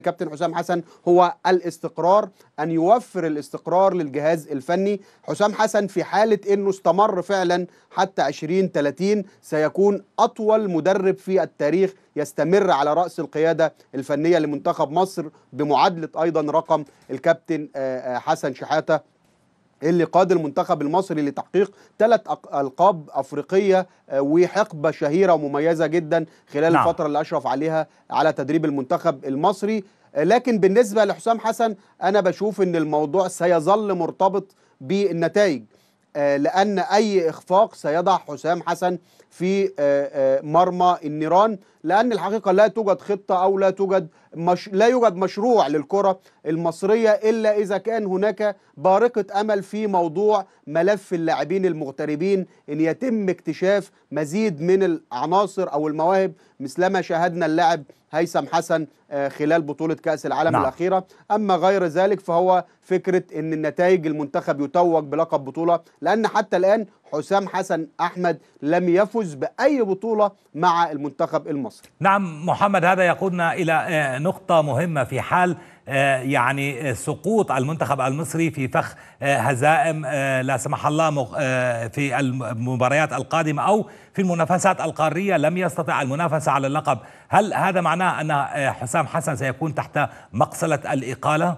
كابتن حسام حسن هو الاستقرار ان يوفر الاستقرار للجهاز الفني حسام حسن في حاله انه استمر فعلا حتى 2030 سيكون اطول مدرب في التاريخ يستمر على راس القياده الفنيه لمنتخب مصر بمعادله ايضا رقم الكابتن حسن شحاته اللي قاد المنتخب المصري لتحقيق ثلاث القاب افريقيه وحقبه شهيره ومميزه جدا خلال نعم. الفتره اللي اشرف عليها على تدريب المنتخب المصري لكن بالنسبه لحسام حسن انا بشوف ان الموضوع سيظل مرتبط بالنتائج لان اي اخفاق سيضع حسام حسن في مرمى النيران لان الحقيقه لا توجد خطه او لا توجد مش لا يوجد مشروع للكره المصريه الا اذا كان هناك بارقه امل في موضوع ملف اللاعبين المغتربين ان يتم اكتشاف مزيد من العناصر او المواهب مثلما شاهدنا اللاعب هيثم حسن خلال بطوله كاس العالم نعم. الاخيره اما غير ذلك فهو فكره ان النتائج المنتخب يتوج بلقب بطوله لان حتى الان حسام حسن احمد لم يفز باي بطوله مع المنتخب المصري نعم محمد هذا يقودنا الى نقطه مهمه في حال يعني سقوط المنتخب المصري في فخ هزائم لا سمح الله في المباريات القادمه او في المنافسات القاريه لم يستطع المنافسه على اللقب، هل هذا معناه ان حسام حسن سيكون تحت مقصله الاقاله؟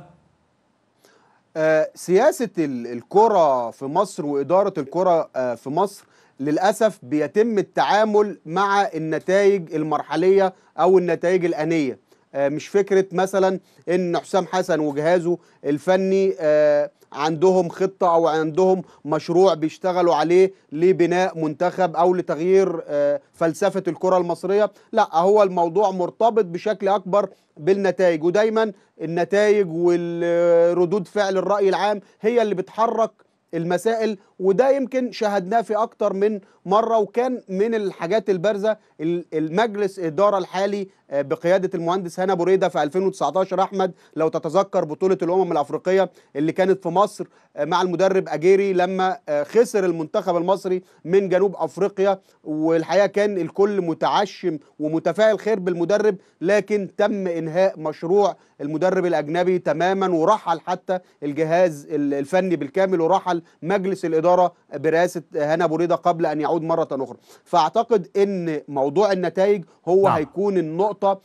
سياسه الكره في مصر واداره الكره في مصر للاسف بيتم التعامل مع النتائج المرحليه او النتائج الانيه مش فكره مثلا ان حسام حسن وجهازه الفني عندهم خطه او عندهم مشروع بيشتغلوا عليه لبناء منتخب او لتغيير فلسفه الكره المصريه لا هو الموضوع مرتبط بشكل اكبر بالنتائج ودايما النتائج والردود فعل الراي العام هي اللي بتحرك المسائل وده يمكن شاهدناه في اكتر من مره وكان من الحاجات البارزه المجلس الاداره الحالي بقياده المهندس هنا بريده في 2019 احمد لو تتذكر بطوله الامم الافريقيه اللي كانت في مصر مع المدرب اجيري لما خسر المنتخب المصري من جنوب افريقيا والحقيقه كان الكل متعشم ومتفائل خير بالمدرب لكن تم انهاء مشروع المدرب الاجنبي تماما ورحل حتى الجهاز الفني بالكامل ورحل مجلس الاداره برئاسه هنا بريده قبل ان يعود مره اخرى فاعتقد ان موضوع النتائج هو نعم. هيكون النقطه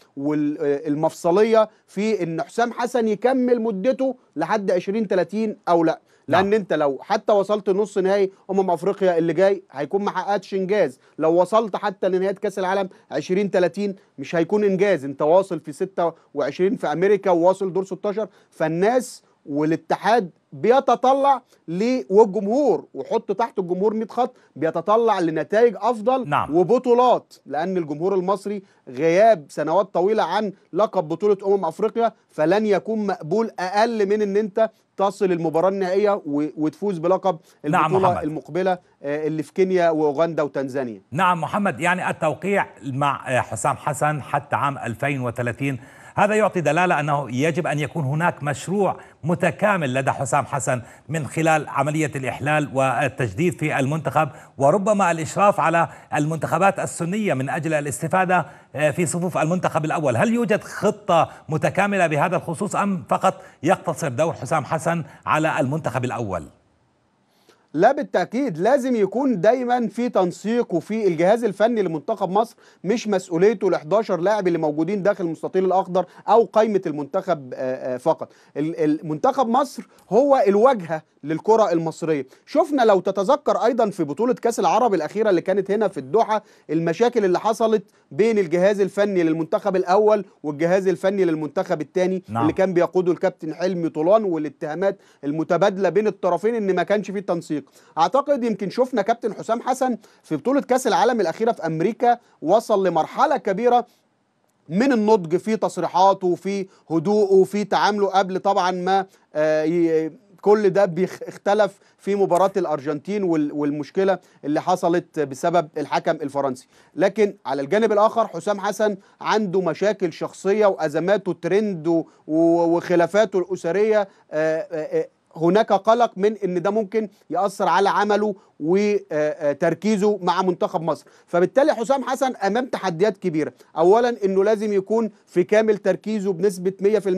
والمفصليه في ان حسام حسن يكمل مدته لحد 2030 او لا لان نعم. انت لو حتى وصلت نص نهائي امم افريقيا اللي جاي هيكون ما حققتش انجاز لو وصلت حتى لنهايه كاس العالم 2030 مش هيكون انجاز انت واصل في 26 في امريكا وواصل دور 16 فالناس والاتحاد بيتطلع ل والجمهور وحط تحت الجمهور 100 خط بيتطلع لنتائج افضل نعم. وبطولات لان الجمهور المصري غياب سنوات طويله عن لقب بطوله امم افريقيا فلن يكون مقبول اقل من ان انت تصل المباراه النهائيه وتفوز بلقب البطوله نعم المقبله اللي في كينيا واوغندا وتنزانيا نعم محمد يعني التوقيع مع حسام حسن حتى عام 2030 هذا يعطي دلالة أنه يجب أن يكون هناك مشروع متكامل لدى حسام حسن من خلال عملية الإحلال والتجديد في المنتخب وربما الإشراف على المنتخبات السنية من أجل الاستفادة في صفوف المنتخب الأول هل يوجد خطة متكاملة بهذا الخصوص أم فقط يقتصر دور حسام حسن على المنتخب الأول؟ لا بالتأكيد لازم يكون دايما في تنسيق وفي الجهاز الفني لمنتخب مصر مش مسؤوليته ال 11 لاعب اللي موجودين داخل المستطيل الأخضر أو قائمة المنتخب فقط المنتخب مصر هو الواجهة للكرة المصرية شفنا لو تتذكر أيضا في بطولة كأس العرب الأخيرة اللي كانت هنا في الدوحة المشاكل اللي حصلت بين الجهاز الفني للمنتخب الأول والجهاز الفني للمنتخب الثاني نعم. اللي كان بيقوده الكابتن حلمي طولان والاتهامات المتبادلة بين الطرفين إن ما كانش فيه تنسيق اعتقد يمكن شفنا كابتن حسام حسن في بطوله كاس العالم الاخيره في امريكا وصل لمرحله كبيره من النضج في تصريحاته وفي هدوءه وفي تعامله قبل طبعا ما آه كل ده اختلف في مباراة الأرجنتين والمشكلة اللي حصلت بسبب الحكم الفرنسي لكن على الجانب الآخر حسام حسن عنده مشاكل شخصية وأزماته ترند وخلافاته الأسرية هناك قلق من ان ده ممكن ياثر على عمله وتركيزه مع منتخب مصر فبالتالي حسام حسن امام تحديات كبيره اولا انه لازم يكون في كامل تركيزه بنسبه 100%